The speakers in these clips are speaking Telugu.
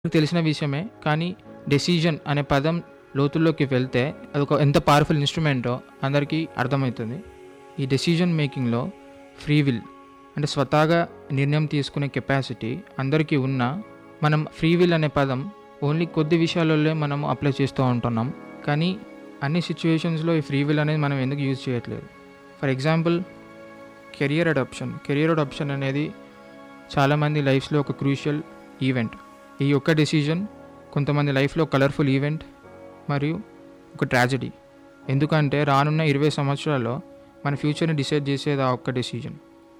తెలిసిన విషయమే కానీ డెసిజన్ అనే పదం లోతుల్లోకి వెళ్తే అది ఒక ఎంత పవర్ఫుల్ ఇన్స్ట్రుమెంటో అందరికీ అర్థమవుతుంది ఈ డెసిజన్ మేకింగ్లో ఫ్రీ విల్ అంటే స్వతహాగా నిర్ణయం తీసుకునే కెపాసిటీ అందరికీ ఉన్నా మనం ఫ్రీ విల్ అనే పదం ఓన్లీ కొద్ది విషయాలలో మనం అప్లై చేస్తూ ఉంటున్నాం కానీ అన్ని సిచ్యువేషన్స్లో ఈ ఫ్రీ విల్ అనేది మనం ఎందుకు యూజ్ చేయట్లేదు for example career adoption career adoption అనేది చాలామంది లైఫ్స్లో ఒక క్రూషియల్ ఈవెంట్ ఈ ఒక్క డెసిజన్ కొంతమంది లైఫ్లో కలర్ఫుల్ ఈవెంట్ మరియు ఒక ట్రాజడీ ఎందుకంటే రానున్న ఇరవై సంవత్సరాల్లో మన ఫ్యూచర్ని డిసైడ్ చేసేది ఆ ఒక్క డెసిజన్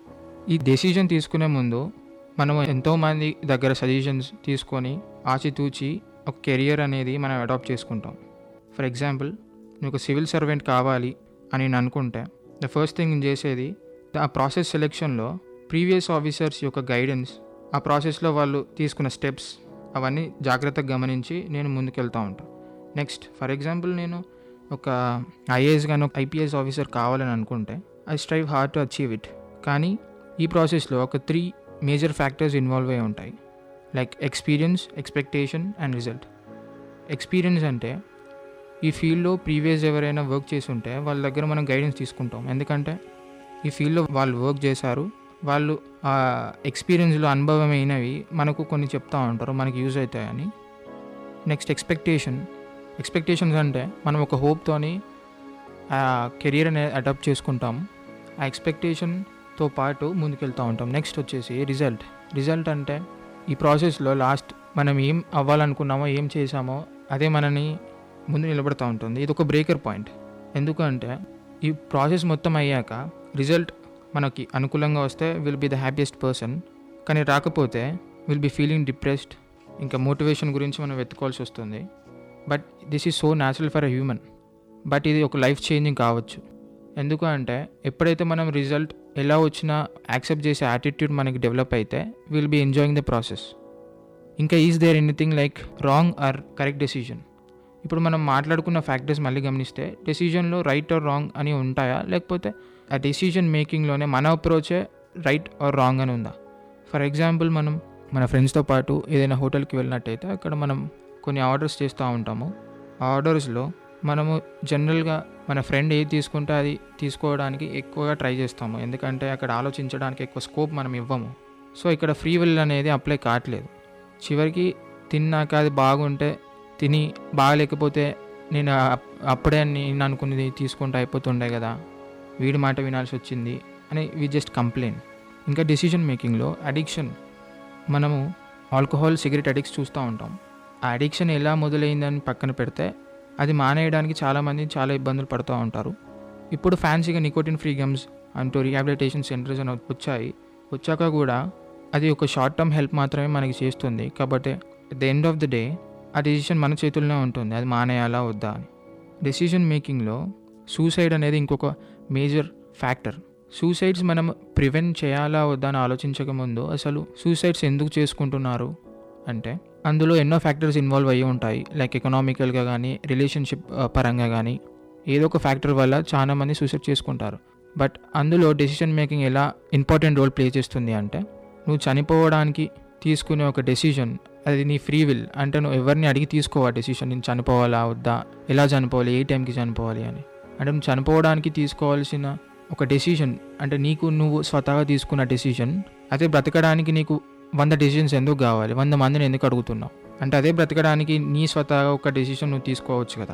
ఈ డెసిజన్ తీసుకునే ముందు మనం ఎంతోమంది దగ్గర సజెషన్స్ తీసుకొని ఆచితూచి ఒక కెరియర్ అనేది మనం అడాప్ట్ చేసుకుంటాం ఫర్ ఎగ్జాంపుల్ నేను ఒక సివిల్ సర్వెంట్ కావాలి అని నేను అనుకుంటే ద ఫస్ట్ థింగ్ నేను చేసేది ఆ ప్రాసెస్ సెలెక్షన్లో ప్రీవియస్ ఆఫీసర్స్ యొక్క గైడెన్స్ ఆ ప్రాసెస్లో వాళ్ళు తీసుకున్న స్టెప్స్ అవన్నీ జాగ్రత్తగా గమనించి నేను ముందుకెళ్తూ ఉంటాను నెక్స్ట్ ఫర్ ఎగ్జాంపుల్ నేను ఒక ఐఏఎస్ కానీ ఒక ఐపీఎస్ ఆఫీసర్ కావాలని అనుకుంటే I strive hard to achieve it కానీ ఈ ప్రాసెస్లో ఒక త్రీ మేజర్ ఫ్యాక్టర్స్ ఇన్వాల్వ్ అయి ఉంటాయి like experience expectation and result experience అంటే ఈ ఫీల్డ్లో ప్రీవియస్ ఎవరైనా వర్క్ చేసి ఉంటే వాళ్ళ దగ్గర మనం గైడెన్స్ తీసుకుంటాం ఎందుకంటే ఈ ఫీల్డ్లో వాళ్ళు వర్క్ చేశారు వాళ్ళు ఆ ఎక్స్పీరియన్స్లో అనుభవమైనవి మనకు కొన్ని చెప్తా ఉంటారు మనకి యూజ్ అవుతాయని నెక్స్ట్ ఎక్స్పెక్టేషన్ ఎక్స్పెక్టేషన్స్ అంటే మనం ఒక హోప్తోని ఆ కెరియర్ అనేది అడాప్ట్ చేసుకుంటాం ఆ ఎక్స్పెక్టేషన్తో పాటు ముందుకెళ్తూ ఉంటాం నెక్స్ట్ వచ్చేసి రిజల్ట్ రిజల్ట్ అంటే ఈ ప్రాసెస్లో లాస్ట్ మనం ఏం అవ్వాలనుకున్నామో ఏం చేసామో అదే మనని ముందు నిలబడుతూ ఉంటుంది ఇది ఒక బ్రేకర్ పాయింట్ ఎందుకంటే ఈ ప్రాసెస్ మొత్తం అయ్యాక రిజల్ట్ మనకి అనుకూలంగా వస్తే will be the happiest person కానీ రాకపోతే విల్ బి ఫీలింగ్ డిప్రెస్డ్ ఇంకా మోటివేషన్ గురించి మనం వెతుకోవాల్సి వస్తుంది but this is so natural for a human but ఇది ఒక లైఫ్ చేంజింగ్ కావచ్చు ఎందుకు అంటే ఎప్పుడైతే మనం రిజల్ట్ ఎలా వచ్చినా యాక్సెప్ట్ చేసే యాటిట్యూడ్ మనకి డెవలప్ అయితే will be enjoying the process ఇంకా is there anything like wrong or correct decision ఇప్పుడు మనం మాట్లాడుకున్న ఫ్యాక్టర్స్ మళ్ళీ గమనిస్తే డెసిజన్లో రైట్ ఆర్ రాంగ్ అని ఉంటాయా లేకపోతే ఆ డెసిజన్ మేకింగ్లోనే మన అప్రోచే రైట్ ఆర్ రాంగ్ అని ఉందా ఫర్ ఎగ్జాంపుల్ మనం మన ఫ్రెండ్స్తో పాటు ఏదైనా హోటల్కి వెళ్ళినట్టయితే అక్కడ మనం కొన్ని ఆర్డర్స్ చేస్తూ ఉంటాము ఆ ఆర్డర్స్లో మనము జనరల్గా మన ఫ్రెండ్ ఏది తీసుకుంటే అది తీసుకోవడానికి ఎక్కువగా ట్రై చేస్తాము ఎందుకంటే అక్కడ ఆలోచించడానికి ఎక్కువ స్కోప్ మనం ఇవ్వము సో ఇక్కడ ఫ్రీ విల్ అనేది అప్లై కావట్లేదు చివరికి తిన్నాక అది బాగుంటే తిని బాగలేకపోతే నేను అప్- అప్పుడే నేను అనుకున్నది తీసుకుంటే అయిపోతుండే కదా వీడి మాట వినాల్సి వచ్చింది అని వి జస్ట్ కంప్లైన్ ఇంకా డెసిషన్ మేకింగ్లో అడిక్షన్ మనము ఆల్కహాల్ సిగరెట్ అడిక్ట్స్ చూస్తూ ఉంటాం ఆ అడిక్షన్ ఎలా మొదలైందని పక్కన పెడితే అది మానేయడానికి చాలామంది చాలా ఇబ్బందులు పడుతూ ఉంటారు ఇప్పుడు ఫ్యాన్సీగా నికోటిన్ ఫ్రీ గమ్స్ అంటూ రీహాబిలిటేషన్ సెంటర్స్ అని వచ్చాయి వచ్చాక కూడా అది ఒక షార్ట్ టర్మ్ హెల్ప్ మాత్రమే మనకి చేస్తుంది కాబట్టి at the end of the day ఆ డెసిషన్ మన చేతుల్లోనే ఉంటుంది అది మానేయాలా వద్దా అని డెసిషన్ మేకింగ్లో సూసైడ్ అనేది ఇంకొక మేజర్ ఫ్యాక్టర్ సూసైడ్స్ మనం ప్రివెంట్ చేయాలా వద్దా అని ఆలోచించక ముందు అసలు సూసైడ్స్ ఎందుకు చేసుకుంటున్నారు అంటే అందులో ఎన్నో ఫ్యాక్టర్స్ ఇన్వాల్వ్ అయ్యి ఉంటాయి లైక్ ఎకనామికల్గా కానీ రిలేషన్షిప్ పరంగా కానీ ఏదో ఒక ఫ్యాక్టర్ వల్ల చాలా మంది సూసైడ్ చేసుకుంటారు బట్ అందులో డెసిషన్ మేకింగ్ ఎలా ఇంపార్టెంట్ రోల్ ప్లే చేస్తుంది అంటే నువ్వు చనిపోవడానికి తీసుకునే ఒక డెసిషన్ అది నీ ఫ్రీ విల్ అంటే నువ్వు ఎవరిని అడిగి తీసుకో ఆ డెసిషన్ నేను చనిపోవాలా వద్దా ఎలా చనిపోవాలి ఏ టైంకి చనిపోవాలి అని అంటే నువ్వు చనిపోవడానికి తీసుకోవాల్సిన ఒక డెసిషన్ అంటే నీకు నువ్వు స్వతహాగా తీసుకున్న డెసిషన్ అదే బ్రతకడానికి నీకు వంద డెసిషన్స్ ఎందుకు కావాలి వంద మందిని ఎందుకు అడుగుతున్నావు అంటే అదే బ్రతకడానికి నీ స్వతహాగా ఒక డెసిషన్ నువ్వు తీసుకోవచ్చు కదా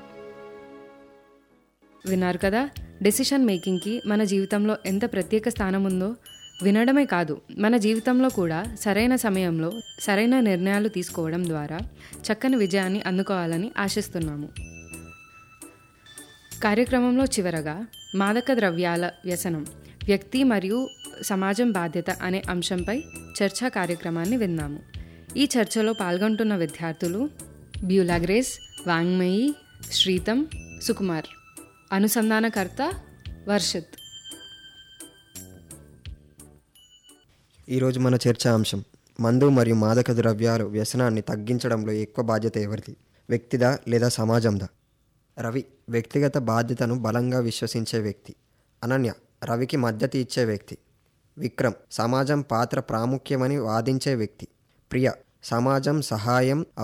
విన్నారు కదా డెసిషన్ మేకింగ్కి మన జీవితంలో ఎంత ప్రత్యేక స్థానం ఉందో వినడమే కాదు మన జీవితంలో కూడా సరైన సమయంలో సరైన నిర్ణయాలు తీసుకోవడం ద్వారా చక్కని విజయాన్ని అందుకోవాలని ఆశిస్తున్నాము కార్యక్రమంలో చివరగా మాదక ద్రవ్యాల వ్యసనం వ్యక్తి మరియు సమాజం బాధ్యత అనే అంశంపై చర్చా కార్యక్రమాన్ని విన్నాము ఈ చర్చలో పాల్గొంటున్న విద్యార్థులు బ్యూలాగ్రేస్ వాంగ్మయి శ్రీతం సుకుమార్ అనుసంధానకర్త వర్షిత్ ఈరోజు మన చర్చా అంశం మందు మరియు మాదక ద్రవ్యాలు వ్యసనాన్ని తగ్గించడంలో ఎక్కువ బాధ్యత ఎవరిది వ్యక్తిదా లేదా సమాజందా రవి వ్యక్తిగత బాధ్యతను బలంగా విశ్వసించే వ్యక్తి అనన్య రవికి మద్దతు ఇచ్చే వ్యక్తి విక్రమ్ సమాజం పాత్ర ప్రాముఖ్యమని వాదించే వ్యక్తి ప్రియ సమాజం సహాయం